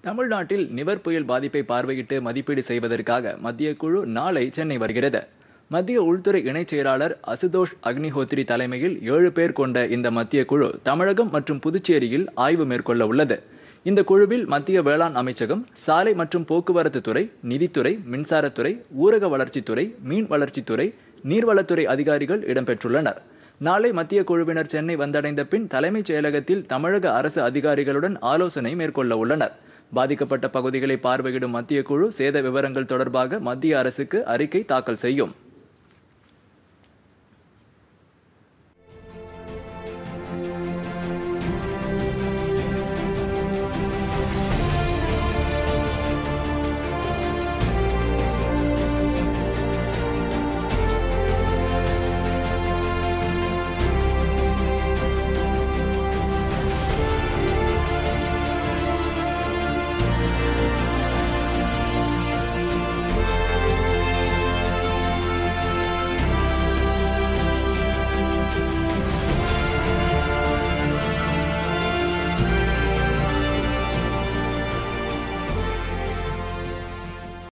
தமிழ்நாட்டில் நிவர் புயல் பாதிப்பை பார்வையிட்டு மதிப்பீடு செய்வதற்காக மத்திய குழு நாளை சென்னை வருகிறது மத்திய உள்துறை இணைச் செயலாளர் அசுதோஷ் அக்னிஹோத்ரி தலைமையில் ஏழு பேர் கொண்ட இந்த மத்திய குழு தமிழகம் மற்றும் புதுச்சேரியில் ஆய்வு மேற்கொள்ள உள்ளது இந்த குழுவில் மத்திய வேளாண் அமைச்சகம் சாலை மற்றும் போக்குவரத்து துறை நிதித்துறை மின்சாரத்துறை ஊரக வளர்ச்சித்துறை மீன் வளர்ச்சித்துறை நீர்வளத்துறை அதிகாரிகள் இடம்பெற்றுள்ளனர் நாளை மத்திய குழுவினர் சென்னை வந்தடைந்த பின் தலைமைச் செயலகத்தில் தமிழக அரசு அதிகாரிகளுடன் ஆலோசனை மேற்கொள்ள உள்ளனர் பாதிக்கப்பட்ட பகுதிகளை பார்வையிடும் மத்திய குழு சேத விவரங்கள் தொடர்பாக மத்திய அரசுக்கு அறிக்கை தாக்கல் செய்யும்